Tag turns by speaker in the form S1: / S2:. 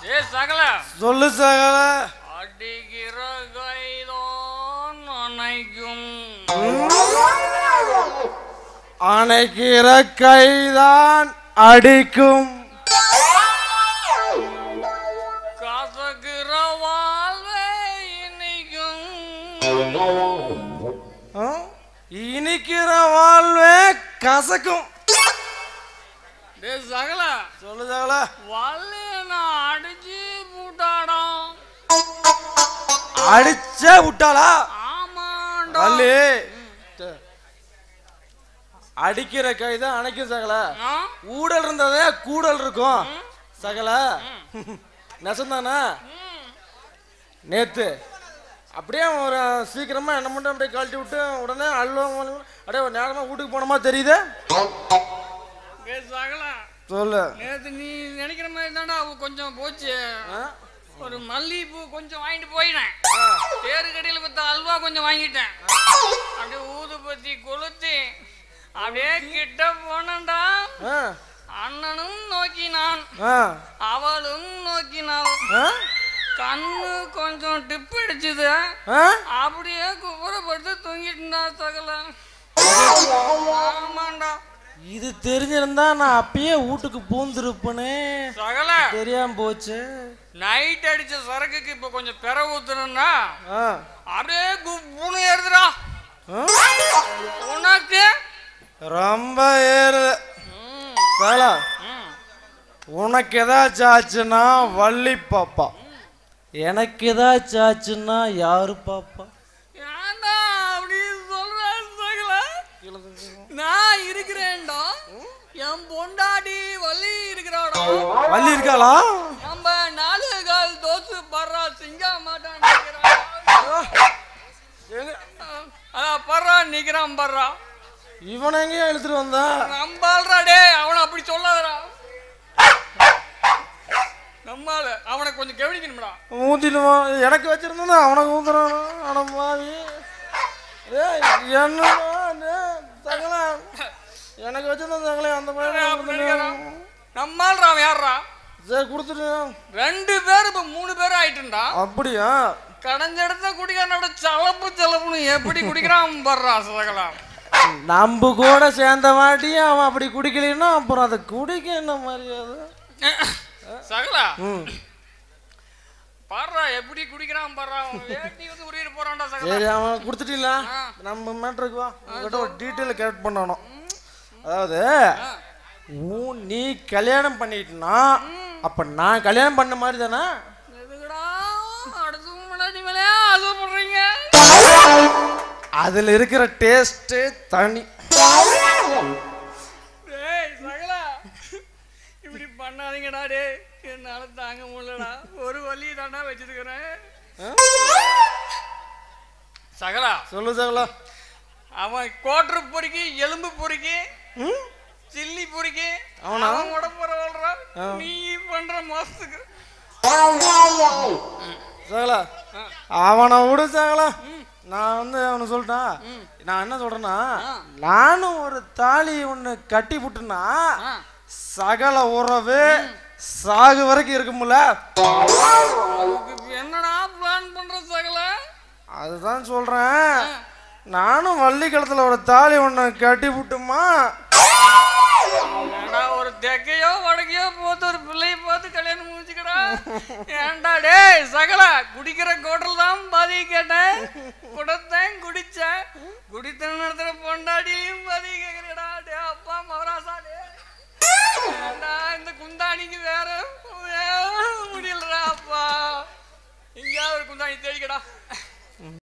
S1: ஏ சகல
S2: சொல்லு சகல
S1: அடிக்கிற கைதான் அணைக்கும்
S2: அணைக்கிற கைதான் அடிக்கும்
S1: கசக்கிற வாழ்வே இணைக்கும்
S2: ஆ? இனிக்கிற வாழ்வே கசக்கும்
S1: டே சகல
S2: சொல்லு சகல
S1: வள்ளி நான் அடிச்சு போட்டாடாம்
S2: அடிச்சே விட்டாளா
S1: ஆமாண்டா
S2: அல்லி அடிக்கிற கை தான் அணைக்கும் சகல
S1: ஆ?
S2: ஊடல் இருந்ததே கூடல் இருக்கும் சகல நெசந்தானா
S1: ம்.
S2: நேத்து அப்படியே ஒரு சீக்கிரமா என்ன மட்டும் அப்படியே கழட்டி விட்டு உடனே அல்வா அப்படியே ஒரு நேரமா வீட்டுக்கு போனோமா தெரியுது
S1: டே சகல
S2: சொல்லு
S1: நேத்து நீ நினைக்கிற மாதிரி தாண்டா அவ கொஞ்சம் போச்சு
S2: ஆ?
S1: ஒரு மல்லிகைப்பூ கொஞ்சம் வாங்கிட்டு போயிட்டேன் தேரு கடையில் பத்த அல்வா கொஞ்சம் வாங்கிட்டேன் அப்படியே ஊதுபத்தி கொளுத்தி அப்படியே கிட்ட போனேன்டா
S2: ஆ?
S1: அண்ணனும் நோக்கினான்
S2: ஆ?
S1: அவளும் நோக்கினாள்
S2: ஆ?
S1: கண்ணு கொஞ்சம் டிப் அடிச்சுது
S2: ஆ?
S1: அப்படியே குப்புறப்பட்டு தூங்கிட்டுண்டா சகல ஆமாண்டா
S2: இது தெரிஞ்சிருந்தா நான் அப்பயே வீட்டுக்கு பூந்திருப்பனே
S1: சகல
S2: தெரியாம போச்சு
S1: நைட் அடிச்ச சரக்குக்கு இப்ப கொஞ்சம் பெற ஊத்துறா
S2: ஆ?
S1: அப்படியே குப்புன்னு ஏறுதுடா
S2: ஆ?
S1: உனக்கு
S2: ரொம்ப ஏறுது
S1: ம்,
S2: வேலா
S1: ம்.
S2: உனக்கு ஏதாச்சும் ஆச்சுன்னா வள்ளி பாப்பா எனக்கு ஏதாச்சும் ஆச்சுன்னா யாரு பாப்பா
S1: ஏன்டா அப்படி சொல்ற சகல நான் இருக்கிறேன்டா என் பொண்டாடி வள்ளி இருக்கிறாடா
S2: வள்ளி இருக்காளா
S1: நம்ம நாலு கால் தோசு பர்றா சிங்க மாட்டான் நிக்கிறான். அதான் பர்றா நிக்கிறான் பர்றா
S2: இவனை எங்கேயும் இழுத்துட்டு வந்தா
S1: நம்பாள்றா டேய் அவனை அப்படி சொல்லாதடா நம்மால அவனை கொஞ்சம் கவனிக்கணும்டா
S2: ஊத்திடுவான் எனக்கு வச்சிருந்தா அவனுக்கு ஊத்துறானா அட மாவி ஏய் என்னடா டேய், தகலா எனக்கு வச்சிருந்த தகலே அந்த
S1: அப்படி
S2: பையன்
S1: நிக்கிறான். நம்மாள்றா அவன் யார்றா
S2: சரி கொடுத்துட்டு
S1: ரெண்டு பேர் இப்ப மூணு பேர் ஆயிட்டுண்டா
S2: அப்படியா
S1: கடைஞ்ச இடத்த குடிக்காரனோட சலப்பு சலப்புன்னு எப்படி குடிக்கிறான் பர்றா சகலாம்
S2: நம்ம கூட சேர்ந்த வாட்டியும் அவன் அப்படி குடிக்கலைன்னா அப்புறம் அதை குடிக்க என்ன மரியாதை
S1: சகலா
S2: ம்
S1: பாடுறா எப்படி குடிக்கிறான் பாடுறா அவன் வேட்டி வந்து உருகிட்டு போறான்டா சகலா
S2: சரி அவன் கொடுத்துட்டீங்களா
S1: ஆ.
S2: நம்ம மேட்ருக்கு வா உங்ககிட்ட ஒரு டீட்டெயில் கரெக்ட் பண்ணணும் அதாவது
S1: ஆ.
S2: உன் நீ கல்யாணம் பண்ணிட்டுனா அப்ப நான் கல்யாணம் பண்ண மாதிரி தானே
S1: எதுக்குடா அடுத்து முன்னாடி மேலே அது பண்றீங்க
S2: அதுல இருக்கிற டேஸ்டே தனி
S1: டேய் சகலா இப்படி பண்ணாதீங்கடா டேய் என்னால தாங்க முடியலடா ஒரு வழி தாண்டா வச்சிருக்கிறேன் சகலா
S2: சொல்லு சகலா
S1: அவன் கோட்டரு பொறுக்கி எலும்பு பொறுக்கி
S2: ம்
S1: சில்லி பொறுக்கி
S2: அவனா?
S1: அவன் கூட போறவள்றா நீ பண்ற மோசத்துக்கு
S2: சகலா அவனை விடு சகலா நான் வந்து அவனை சொல்லிட்டான் நான் என்ன சொல்றேன்னா நானும் ஒரு தாலி ஒன்று கட்டி விட்டுனா
S1: ஆ.
S2: சகல உறவு சாகு வரைக்கும் இருக்கும்ல
S1: அதுக்கு இப்ப என்னடா பிளான் பண்ற சகல
S2: அதுதான் சொல்றேன் நானும் வள்ளிக்கலத்துல ஒரு தாலி ஒன்று கட்டி விட்டுமா
S1: ஏன்டா ஒரு தெக்கையோ வடக்கையோ போத்து ஒரு பிள்ளைய பார்த்து கல்யாணம் முடிச்சுக்கடா ஏன்டா டேய் சகல குடிக்கிற கோட்டல் தான் பாதி கேட்டேன் குடத்தேன் குடிச்சேன் குடித்த நேரத்துல பொண்டாட்டிலையும் பாதி கேட்கிறடா டே அப்பா மவராசா டே ஏன்டா இந்த குந்தாணிக்கு வேற வேற முடியலடா அப்பா எங்கேயாவது ஒரு குந்தாணி தேடிக்கடா